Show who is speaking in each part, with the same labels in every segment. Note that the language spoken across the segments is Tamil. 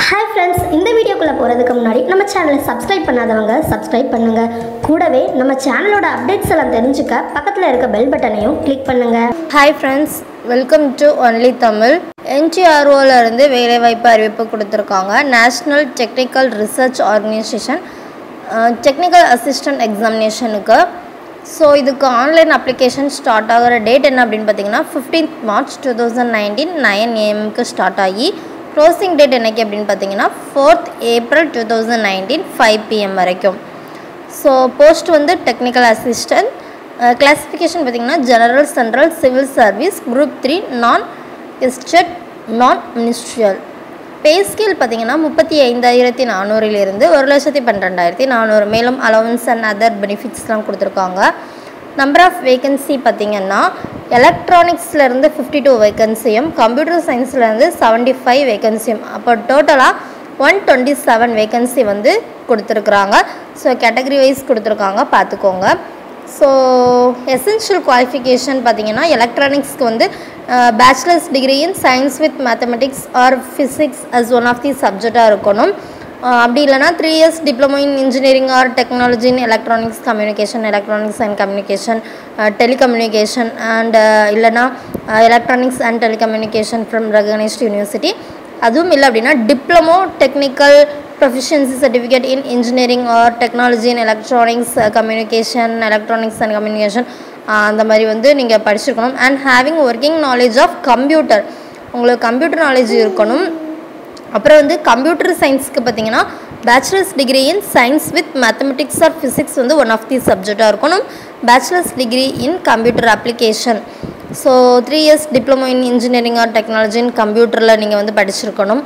Speaker 1: ஹாய் ஃப்ரெண்ட்ஸ் இந்த வீடியோக்குள்ளே போகிறதுக்கு முன்னாடி நம்ம சேனலை சப்ஸ்கிரைப் பண்ணாதவங்க சப்ஸ்கிரைப் பண்ணுங்க கூடவே நம்ம சேனலோட அப்டேட்ஸ் எல்லாம் தெரிஞ்சுக்க பக்கத்தில் இருக்க பெல் பட்டனையும் கிளிக் பண்ணுங்க
Speaker 2: hi friends welcome to only Tamil என்ஜிஆர்ஓல இருந்து வேலைவாய்ப்பு அறிவிப்பு கொடுத்துருக்காங்க national technical research organisation technical assistant எக்ஸாமினேஷனுக்கு ஸோ இதுக்கு ஆன்லைன் அப்ளிகேஷன் ஸ்டார்ட் ஆகிற டேட் என்ன அப்படின்னு பார்த்தீங்கன்னா fifteenth March two thousand nineteen nine ஏஎம்க்கு ஸ்டார்ட் ஆகி க்ளோசிங் டேட் என்னைக்கு அப்படின்னு பார்த்தீங்கன்னா fourth April two thousand nineteen five PM வரைக்கும் ஸோ போஸ்ட் வந்து டெக்னிக்கல் அசிஸ்டன்ட் கிளாஸிஃபிகேஷன் பார்த்தீங்கன்னா general central civil service group three non எஸ்டெட் நான் மினிஸ்ட்ரியல் பே ஸ்கேல் பார்த்தீங்கன்னா முப்பத்தி ஐந்தாயிரத்தி நானூறிலிருந்து ஒரு லட்சத்தி பன்னிரெண்டாயிரத்தி நானூறு மேலும் அலவன்ஸ் அண்ட் அதர் பெனிஃபிட்ஸ்லாம் கொடுத்துருக்காங்க நம்பர் ஆஃப் வேகன்சி பார்த்தீங்கன்னா எலக்ட்ரானிக்ஸ்லேருந்து ஃபிஃப்டி டூ வேகன்சியும் கம்ப்யூட்டர் சயின்ஸ்லேருந்து செவன்ட்டி ஃபைவ் வேகன்சியும் அப்போ டோட்டலாக ஒன் டுவெண்ட்டி செவன் வேகன்சி வந்து கொடுத்துருக்குறாங்க ஸோ கேட்டகரி வைஸ் கொடுத்துருக்காங்க பார்த்துக்கோங்க ஸோ எசென்ஷியல் குவாலிஃபிகேஷன் பார்த்தீங்கன்னா எலக்ட்ரானிக்ஸ்க்கு வந்து bachelors degree in science with mathematics or physics as one of the சப்ஜெக்டாக இருக்கணும் அஹ் அப்படி இல்லைனா three years diploma in engineering or technology in electronics communication electronics and communication telecommunication and இல்லைனா electronics and telecommunication from recognised university அதுவும் இல்லை அப்படின்னா diploma technical proficiency certificate in engineering or technology in electronics communication electronics and communication அந்த மாதிரி வந்து நீங்கள் படிச்சிருக்கணும் and having working knowledge of computer உங்களுக்கு கம்ப்யூட்டர் நாலேஜ் இருக்கணும் அப்புறம் வந்து கம்ப்யூட்டர் சயின்ஸ்க்கு பார்த்தீங்கன்னா bachelors degree in science with mathematics or physics வந்து ஒன் ஆஃப் தி சப்ஜெக்டாக இருக்கணும் bachelors degree in computer application so three years diploma in engineering or technology in கம்ப்யூட்டரில் நீங்கள் வந்து படிச்சிருக்கணும்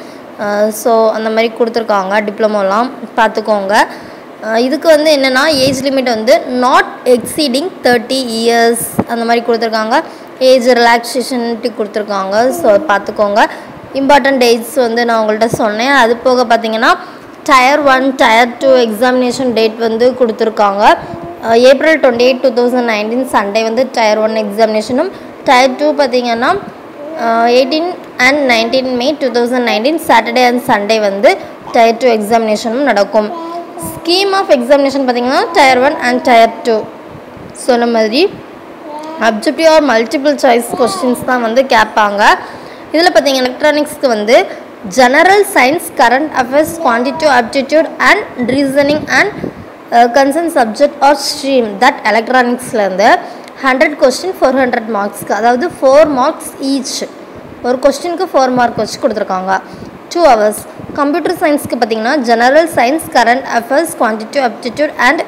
Speaker 2: ஸோ அந்த மாதிரி கொடுத்துருக்காங்க டிப்ளமோலாம் பார்த்துக்கோங்க அஹ் இதுக்கு வந்து என்னென்னா ஏஜ் லிமிட் வந்து நாட் எக்ஸீடிங் தேர்ட்டி இயர்ஸ் அந்த மாதிரி கொடுத்துருக்காங்க ஏஜ் ரிலாக்ஸேஷன்ட்டு கொடுத்துருக்காங்க ஸோ பார்த்துக்கோங்க இம்பார்ட்டன்ட் டேட்ஸ் வந்து நான் உங்கள்கிட்ட சொன்னேன் அது போக பார்த்தீங்கன்னா tier one tier two examination date வந்து கொடுத்துருக்காங்க April twenty eight two thousand nineteen Sunday வந்து டயர் ஒன் எக்ஸாமினேஷனும் டயர் டூ பார்த்தீங்கன்னா eighteen and nineteen May two thousand nineteen Saturday and Sunday வந்து டயர் டூ எக்ஸாமினேஷனும் நடக்கும் ஸ்கீம் ஆஃப் எக்ஸாமினேஷன் பார்த்தீங்கன்னா tier one and tier two சொன்ன மாதிரி objective or multiple choice questions தான் வந்து கேட்பாங்க இதில் பார்த்தீங்க எலக்ட்ரானிக்ஸ்க்கு வந்து general science current affairs quantitative aptitude and reasoning and concern subject or stream that எலக்ட்ரானிக்ஸ்லேருந்து ஹண்ட்ரட் கொஸ்டின் ஃபோர் ஹண்ட்ரட் மார்க்ஸ்க்கு அதாவது ஃபோர் மார்க்ஸ் ஈச் ஒரு கொஸ்டினுக்கு ஃபோர் மார்க் வச்சு கொடுத்துருக்காங்க டூ ஹவர்ஸ் கம்ப்யூட்டர் சயின்ஸ்க்கு பார்த்தீங்கன்னா general science current affairs quantitative aptitude and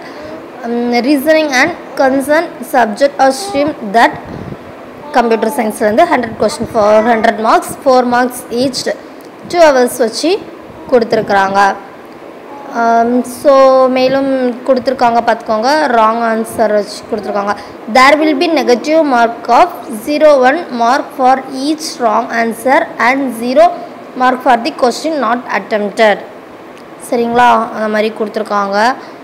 Speaker 2: reasoning and concern subject or stream that computer சயின்ஸ்லேருந்து hundred question four hundred marks four marks each two hours வச்சு கொடுத்துருக்குறாங்க ஸோ மேலும் கொடுத்துருக்காங்க பார்த்துக்கோங்க ராங் ஆன்சர் வச்சு கொடுத்துருக்காங்க there will be negative mark of zero one mark for each wrong answer and zero mark for the question not attempted சரிங்களா அந்த மாதிரி கொடுத்துருக்காங்க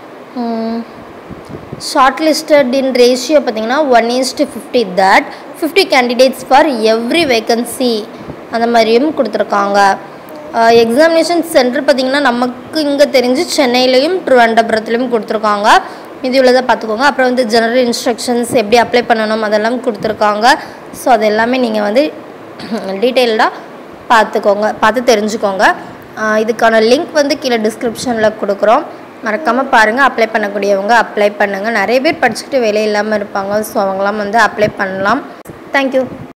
Speaker 2: ஷார்ட் லிஸ்டட் இன் ரேஷியோ பார்த்தீங்கன்னா one is to fifty that fifty candidates for every vacancy அந்த மாதிரியும் கொடுத்துருக்காங்க எக்ஸாமினேஷன் சென்டர் பார்த்திங்கன்னா நமக்கு இங்கே தெரிஞ்சு சென்னையிலையும் திருவனந்தபுரத்துலையும் கொடுத்துருக்காங்க இது உள்ளதை பார்த்துக்கோங்க அப்புறம் வந்து ஜெனரல் இன்ஸ்ட்ரக்ஷன்ஸ் எப்படி அப்ளை பண்ணணும் அதெல்லாம் கொடுத்துருக்காங்க ஸோ அது எல்லாமே நீங்கள் வந்து டீட்டெயில்டாக பார்த்துக்கோங்க பார்த்து தெரிஞ்சுக்கோங்க இதுக்கான லிங்க் வந்து கீழே டிஸ்கிரிப்ஷனில் கொடுக்குறோம் மறக்காமல் பாருங்கள் அப்ளை பண்ணக்கூடியவங்க அப்ளை பண்ணுங்கள் நிறைய பேர் படிச்சுக்கிட்டு வேலை இல்லாமல் இருப்பாங்க ஸோ அவங்களாம் வந்து அப்ளை பண்ணலாம் தேங்க்யூ